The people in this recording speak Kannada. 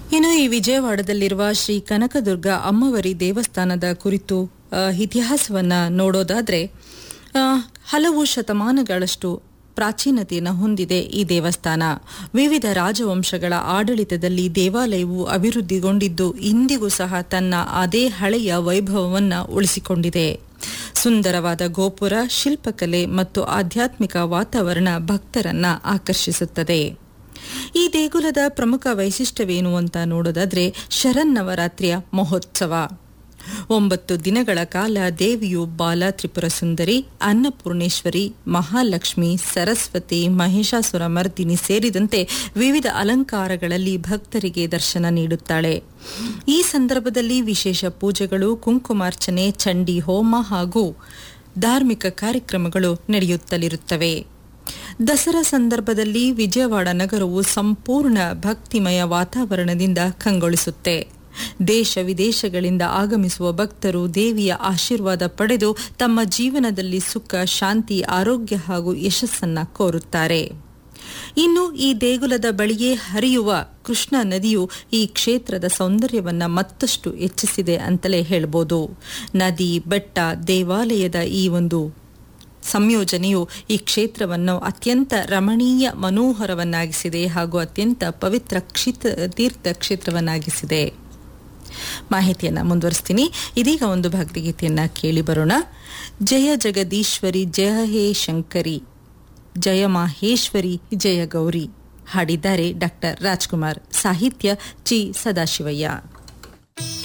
ಇನ್ನು ಈ ವಿಜಯವಾಡದಲ್ಲಿರುವ ಶ್ರೀ ಕನಕದುರ್ಗ ಅಮ್ಮವರಿ ದೇವಸ್ಥಾನದ ಕುರಿತು ಆ, ಇತಿಹಾಸವನ್ನ ನೋಡೋದಾದ್ರೆ ಆ, ಹಲವು ಶತಮಾನಗಳಷ್ಟು ಪ್ರಾಚೀನತೆಯನ್ನು ಹೊಂದಿದೆ ಈ ದೇವಸ್ಥಾನ ವಿವಿಧ ರಾಜವಂಶಗಳ ಆಡಳಿತದಲ್ಲಿ ದೇವಾಲಯವು ಅಭಿವೃದ್ಧಿಗೊಂಡಿದ್ದು ಇಂದಿಗೂ ಸಹ ತನ್ನ ಅದೇ ಹಳೆಯ ವೈಭವವನ್ನು ಉಳಿಸಿಕೊಂಡಿದೆ ಸುಂದರವಾದ ಗೋಪುರ ಶಿಲ್ಪಕಲೆ ಮತ್ತು ಆಧ್ಯಾತ್ಮಿಕ ವಾತಾವರಣ ಭಕ್ತರನ್ನ ಆಕರ್ಷಿಸುತ್ತದೆ ಈ ದೇಗುಲದ ಪ್ರಮುಖ ವೈಶಿಷ್ಟ್ಯವೇನು ಅಂತ ನೋಡೋದಾದ್ರೆ ಶರನ್ನವರಾತ್ರಿಯ ಮಹೋತ್ಸವ ಒಂಬತ್ತು ದಿನಗಳ ಕಾಲ ದೇವಿಯು ಬಾಲ ತ್ರಿಪುರ ಸುಂದರಿ ಅನ್ನಪೂರ್ಣೇಶ್ವರಿ ಮಹಾಲಕ್ಷ್ಮಿ ಸರಸ್ವತಿ ಮಹಿಷಾಸುರ ಮರ್ದಿನಿ ಸೇರಿದಂತೆ ವಿವಿಧ ಅಲಂಕಾರಗಳಲ್ಲಿ ಭಕ್ತರಿಗೆ ದರ್ಶನ ನೀಡುತ್ತಾಳೆ ಈ ಸಂದರ್ಭದಲ್ಲಿ ವಿಶೇಷ ಪೂಜೆಗಳು ಕುಂಕುಮಾರ್ಚನೆ ಚಂಡಿ ಹೋಮ ಹಾಗೂ ಧಾರ್ಮಿಕ ಕಾರ್ಯಕ್ರಮಗಳು ನಡೆಯುತ್ತಲಿರುತ್ತವೆ ದಸರಾ ಸಂದರ್ಭದಲ್ಲಿ ವಿಜಯವಾಡ ನಗರವು ಸಂಪೂರ್ಣ ಭಕ್ತಿಮಯ ವಾತಾವರಣದಿಂದ ಕಂಗೊಳಿಸುತ್ತೆ ದೇಶ ವಿದೇಶಗಳಿಂದ ಆಗಮಿಸುವ ಭಕ್ತರು ದೇವಿಯ ಆಶೀರ್ವಾದ ಪಡೆದು ತಮ್ಮ ಜೀವನದಲ್ಲಿ ಸುಖ ಶಾಂತಿ ಆರೋಗ್ಯ ಹಾಗೂ ಯಶಸ್ಸನ್ನ ಕೋರುತ್ತಾರೆ ಇನ್ನು ಈ ದೇಗುಲದ ಬಳಿಯೇ ಹರಿಯುವ ಕೃಷ್ಣಾ ನದಿಯು ಈ ಕ್ಷೇತ್ರದ ಸೌಂದರ್ಯವನ್ನ ಮತ್ತಷ್ಟು ಹೆಚ್ಚಿಸಿದೆ ಅಂತಲೇ ಹೇಳ್ಬೋದು ನದಿ ಬೆಟ್ಟ ದೇವಾಲಯದ ಈ ಒಂದು ಸಂಯೋಜನೆಯು ಈ ಕ್ಷೇತ್ರವನ್ನು ಅತ್ಯಂತ ರಮಣೀಯ ಮನೋಹರವನ್ನಾಗಿಸಿದೆ ಹಾಗೂ ಅತ್ಯಂತ ಪವಿತ್ರ ಕ್ಷಿತ ತೀರ್ಥ ಕ್ಷೇತ್ರವನ್ನಾಗಿಸಿದೆ ಮಾಹಿತಿಯನ್ನ ಮುಂದುವರಿಸ್ತೀನಿ ಇದೀಗ ಒಂದು ಭಕ್ತಿಗೀತೆಯನ್ನ ಕೇಳಿ ಬರೋಣ ಜಯ ಜಗದೀಶ್ವರಿ ಜಯ ಹೇ ಶಂಕರಿ ಜಯ ಮಾಹೇಶ್ವರಿ ಜಯ ಗೌರಿ ಹಾಡಿದ್ದಾರೆ ಡಾಕ್ಟರ್ ರಾಜ್ಕುಮಾರ್ ಸಾಹಿತ್ಯ ಚಿ ಸದಾಶಿವಯ್ಯ